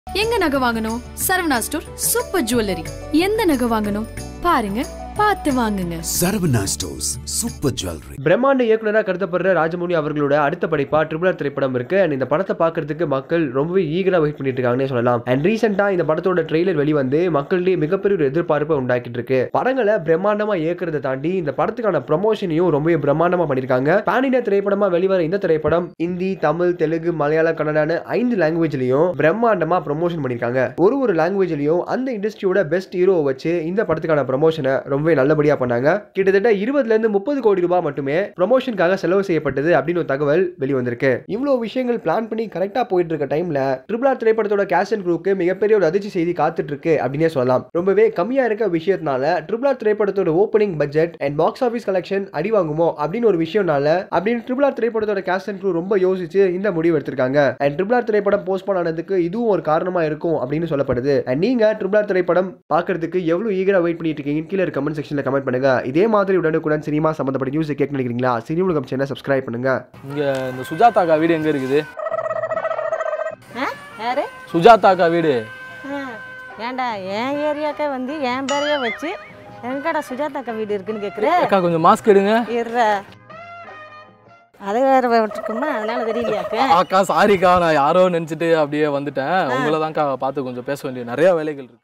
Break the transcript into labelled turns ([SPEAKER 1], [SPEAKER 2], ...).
[SPEAKER 1] எங்க நகை வாங்கணும் சரவணா ஸ்டோர் சூப்பர் ஜுவல்லரி எந்த நகை வாங்கணும் பாருங்க பார்த்து வாங்குங்க
[SPEAKER 2] சரவணா ஸ்டோர்ஸ் சூப்பர் ஜுவல்லரி
[SPEAKER 3] பிரம்மாண்ட இயக்குனராக கருதப்படுற ராஜமௌழி அவர்களோட அடுத்த படைப்பா ட்ரிபிளர் திரைப்படம் இருக்கு அண்ட் இந்த படத்தை பார்க்கறதுக்கு மக்கள் ரொம்பவே ஈகரா வெயிட் பண்ணிட்டு இருக்காங்கன்னே சொல்லலாம் அண்ட் ரீசெண்டா இந்த படத்தோட ட்ரெய்லர் வெளிவந்து மக்களிடையே மிகப்பெரிய ஒரு எதிர்பார்ப்பை உண்டாக்கிட்டு இருக்கு படங்களை பிரம்மாண்டமா இயக்குறதை தாண்டி இந்த படத்துக்கான ப்ரமோஷனையும் ரொம்பவே பிரம்மாண்டமா பண்ணிருக்காங்க பாண்டின திரைப்படமா வெளிவர இந்த திரைப்படம் இந்தி தமிழ் தெலுங்கு மலையாளம் கன்னடான ஐந்து லாங்குவேஜ்லயும் பிரம்மாண்டமா ப்ரமோஷன் பண்ணிருக்காங்க ஒரு ஒரு லாங்குவேஜ்லயும் அந்த இண்டஸ்ட்ரியோட பெஸ்ட் ஹீரோவை வச்சு இந்த படத்துக்கான ப்ரமோஷனை ரொம்பவே நல்லபடியா பண்ணாங்க கிட்டத்தட்ட இருபதுல இருந்து முப்பது கோடி ரூபாய் மட்டுமே ப்ரமோஷனுக்காக செலவு செய்யப்பட்டது அப்படின்னு ஒரு தகவல் வெளிவந்திருக்கு இவ்வளவு விஷயங்கள் பிளான் பண்ணி கரெக்டா போயிட்டு இருக்க டைம்ல ட்ரிபிள் ஆர் திரைப்படத்தோட கேஷ் அண்ட் குரூக்கு மிகப்பெரிய ஒரு அதிர்ச்சி செய்தி காத்துட்டு இருக்கு அப்படின்னே சொல்லலாம் ரொம்பவே கம்மியா இருக்க விஷயத்தினால ட்ரிபிள் ஆர் திரைப்படத்தோட opening budget and box office collection அடி வாங்குமோ அப்படின்னு ஒரு விஷயம்னால அப்படின்னு ட்ரிபிள் ஆர் திரைப்படத்தோட கேஷ் அண்ட் குரூ ரொம்ப யோசிச்சு இந்த முடிவு எடுத்திருக்காங்க அண்ட் ட்ரிபிள் ஆர் திரைப்படம் போஸ்ட்போன் ஆனதுக்கு இதுவும் ஒரு காரணமா இருக்கும் அப்படின்னு சொல்லப்படுது அண்ட் நீங்க ட்ரிபிள் ஆர் திரைப்படம் பார்க்கறதுக்கு எவ்வளவு ஈகரா வெயிட் பண்ணிட்டு இருக்கீங்க கீழே கமெண்ட் செக்ஷன்ல கமெண்ட் பண்ணுங்க இதே மாதிரி உடனுக்குடன் சினிமா சம்பந்தப்பட்ட நியூஸ் கேட்க நினைக்கிறீங்களா சினி உலகம் சேனல் சப்ஸ்கிரைப் பண்ணுங்க
[SPEAKER 4] இங்க இந்த சுஜாதாக்கா வீடு எங்க இருக்குது
[SPEAKER 5] ஆ யாரு
[SPEAKER 4] சுஜாதாக்கா வீடு
[SPEAKER 5] ஆ, ஏன்டா என் ஏரியாக்கே வந்து என் பேரையே வச்சு எங்கடா சுஜாதாக்கா வீடு இருக்குன்னு கேட்குற
[SPEAKER 4] அக்கா கொஞ்சம் மாஸ்க் எடுங்க
[SPEAKER 5] இருற அதை வேற விட்டுருக்குமா அதனால தெரியலையாக்க
[SPEAKER 4] அக்கா சாரிக்கா நான் யாரோ நினைச்சிட்டு அப்படியே வந்துட்டேன் உங்களை தான்க்கா பார்த்து கொஞ்சம் பேச வேண்டிய நிறைய வேலைகள் இருக்கு